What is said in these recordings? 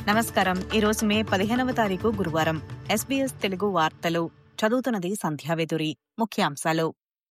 నమస్కారం ఈరోజు మే పదిహేనవ తారీఖు గురువారం ఎస్బీఎస్ తెలుగు వార్తలు చదువుతున్నది సంధ్యావేదురి ముఖ్యాంశాలు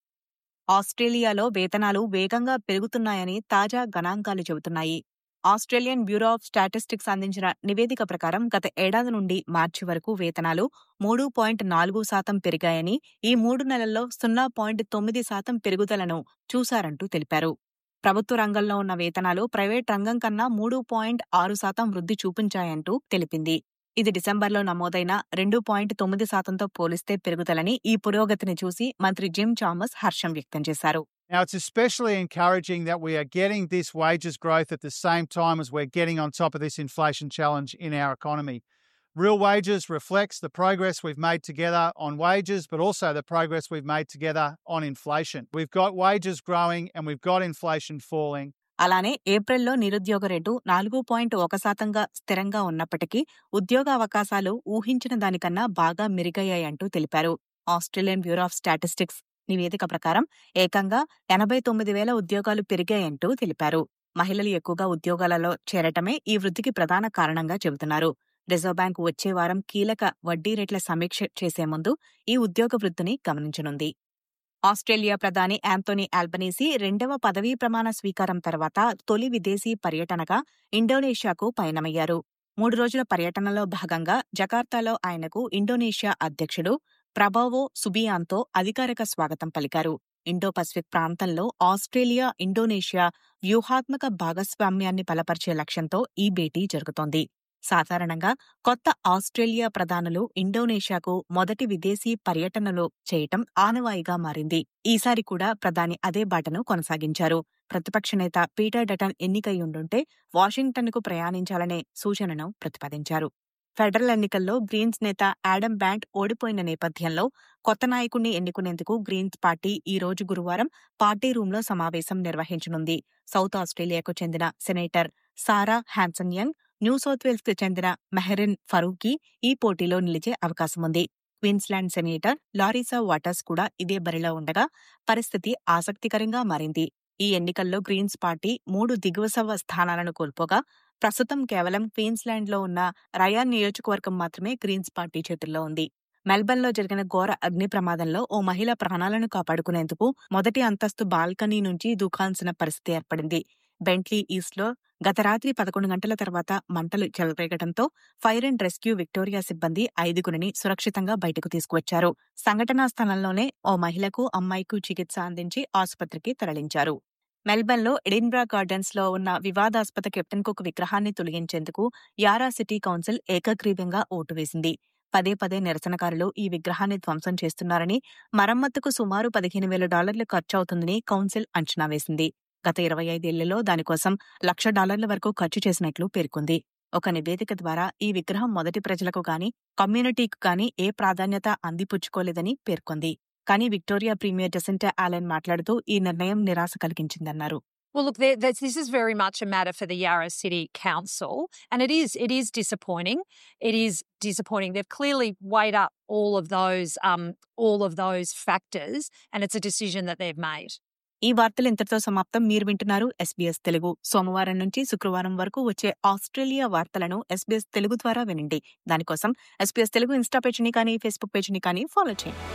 ఆస్ట్రేలియాలో వేతనాలు వేగంగా పెరుగుతున్నాయని తాజా గణాంకాలు చెబుతున్నాయి ఆస్ట్రేలియన్ బ్యూరో ఆఫ్ స్టాటిస్టిక్స్ అందించిన నివేదిక ప్రకారం గత ఏడాది నుండి మార్చి వరకు వేతనాలు మూడు పాయింట్ నాలుగు శాతం పెరిగాయని ఈ మూడు నెలల్లో సున్నా పాయింట్ తొమ్మిది శాతం పెరుగుదలను చూశారంటూ తెలిపారు ప్రభుత్వ రంగంలో ఉన్న వేతనాలు ప్రైవేట్ రంగం కన్నా మూడు పాయింట్ ఆరు శాతం వృద్ధి చూపించాయంటూ తెలిపింది ఇది డిసెంబర్లో నమోదైన రెండు పాయింట్ తొమ్మిది శాతంతో పోలిస్తే పెరుగుదలని ఈ పురోగతిని చూసి మంత్రి జిమ్ చామస్ హర్షం వ్యక్తం చేశారు Now, it's especially encouraging that we are getting this wages growth at the same time as we're getting on top of this inflation challenge in our economy. Real wages reflects the progress we've made together on wages, but also the progress we've made together on inflation. We've got wages growing and we've got inflation falling. అలానే ఏప్రిల్లో నిరుద్యోగ rate నాలుగు point ఒక శాతంగా స్థిరంగా ఉన్నప్పటికీ ఉద్యోగ అవకాశాలు ఊహించిన దానికన్నా బాగా మెరుగయ్యాయంటూ తెలిపారు ఆస్ట్రేలియన్ బ్యూరో ఆఫ్ స్టాటిస్టిక్స్ నివేదిక ప్రకారం ఏకంగా ఎనభై తొమ్మిది వేల ఉద్యోగాలు పెరిగాయంటూ తెలిపారు మహిళలు ఎక్కువగా ఉద్యోగాలలో చేరటమే ఈ వృద్ధికి ప్రధాన కారణంగా చెబుతున్నారు రిజర్వ్ బ్యాంక్ వచ్చే వారం కీలక వడ్డీ రేట్ల సమీక్ష చేసే ముందు ఈ ఉద్యోగ వృద్ధిని గమనించనుంది ఆస్ట్రేలియా ప్రధాని యాంతోనీ ఆల్బనీసీ రెండవ పదవీ ప్రమాణ స్వీకారం తర్వాత తొలి విదేశీ పర్యటనగా ఇండోనేషియాకు పయనమయ్యారు మూడు రోజుల పర్యటనలో భాగంగా జకార్తాలో ఆయనకు ఇండోనేషియా అధ్యక్షుడు ప్రభావో సుబియాంతో అధికారిక స్వాగతం పలికారు ఇండో పసిఫిక్ ప్రాంతంలో ఆస్ట్రేలియా ఇండోనేషియా వ్యూహాత్మక భాగస్వామ్యాన్ని బలపరిచే లక్ష్యంతో ఈ భేటీ జరుగుతోంది సాధారణంగా కొత్త ఆస్ట్రేలియా ప్రధానులు ఇండోనేషియాకు మొదటి విదేశీ పర్యటనలు చేయటం ఆనవాయిగా మారింది ఈసారి కూడా ప్రధాని అదే బాటను కొనసాగించారు ప్రతిపక్ష నేత పీటర్ డటన్ ఎన్నికై ఉండుంటే వాషింగ్టన్కు ప్రయాణించాలనే సూచనను ప్రతిపాదించారు ఫెడరల్ ఎన్నికల్లో గ్రీన్స్ నేత యాడమ్ బ్యాండ్ ఓడిపోయిన నేపథ్యంలో కొత్త నాయకుణ్ణి ఎన్నుకునేందుకు గ్రీన్స్ పార్టీ ఈ రోజు గురువారం పార్టీ రూంలో సమావేశం నిర్వహించనుంది సౌత్ ఆస్ట్రేలియాకు చెందిన senator Sarah Hanson Young New South Wales కు చెందిన మెహరిన్ ఫరూకీ ఈ పోటీలో నిలిచే అవకాశముంది క్వీన్స్లాండ్ సెనేటర్ లారీసా వాటర్స్ కూడా ఇదే బరిలో ఉండగా పరిస్థితి ఆసక్తికరంగా మారింది ఈ ఎన్నికల్లో గ్రీన్స్ పార్టీ మూడు దిగువ సభ స్థానాలను కోల్పోగా ప్రస్తుతం కేవలం క్వీన్స్లాండ్లో ఉన్న రయాన్ నియోజకవర్గం మాత్రమే గ్రీన్స్ పార్టీ చేతుల్లో ఉంది మెల్బర్న్లో జరిగిన ఘోర అగ్ని ప్రమాదంలో ఓ మహిళ ప్రాణాలను కాపాడుకునేందుకు మొదటి అంతస్తు బాల్కనీ నుంచి దూకాల్సిన పరిస్థితి ఏర్పడింది బెంట్లీ ఈస్ట్లో గత రాత్రి పదకొండు గంటల తర్వాత మంటలు చెలరేగడంతో ఫైర్ అండ్ రెస్క్యూ విక్టోరియా సిబ్బంది ఐదుగురిని సురక్షితంగా బయటకు తీసుకువచ్చారు సంఘటనా స్థలంలోనే ఓ మహిళకు అమ్మాయికు చికిత్స అందించి ఆసుపత్రికి తరలించారు మెల్బర్న్లో ఎడిన్బ్రా గార్డెన్స్ లో ఉన్న వివాదాస్పద కెప్టెన్ కుక్ విగ్రహాన్ని తొలగించేందుకు యారా సిటీ కౌన్సిల్ ఏకగ్రీవంగా ఓటు వేసింది పదే పదే నిరసనకారులు ఈ విగ్రహాన్ని ధ్వంసం చేస్తున్నారని మరమ్మతుకు సుమారు పదిహేను వేల డాలర్లు ఖర్చవుతుందని కౌన్సిల్ అంచనా వేసింది గత ఇరవై ఐదేళ్లలో దానికోసం లక్ష డాలర్ల వరకు ఖర్చు చేసినట్లు పేర్కొంది ఒక నివేదిక ద్వారా ఈ విగ్రహం మొదటి ప్రజలకు గాని కమ్యూనిటీకి గాని ఏ ప్రాధాన్యత అందిపుచ్చుకోలేదని పేర్కొంది కానీ విక్టోరియా ప్రీమియర్ జసెంటా ఆలెన్ మాట్లాడుతూ ఈ నిర్ణయం నిరాశ కలిగించిందన్నారు Well, look, there, there's- this is very much a matter for the Yarra City Council, and it is it is disappointing. It is disappointing. They've clearly weighed up all of those um, all of those factors, and it's a decision that they've made. ఈ వార్తలు ఇంతటితో సమాప్తం మీరు వింటున్నారు SBS Telugu సోమవారం నుంచి శుక్రవారం వరకు వచ్చే ఆస్ట్రేలియా వార్తలను ఎస్బీఎస్ తెలుగు ద్వారా వినండి దానికోసం ఎస్బీఎస్ తెలుగు ఇన్స్టా పేజ్ని కానీ ఫేస్బుక్ పేజ్ని కానీ ఫాలో చేయండి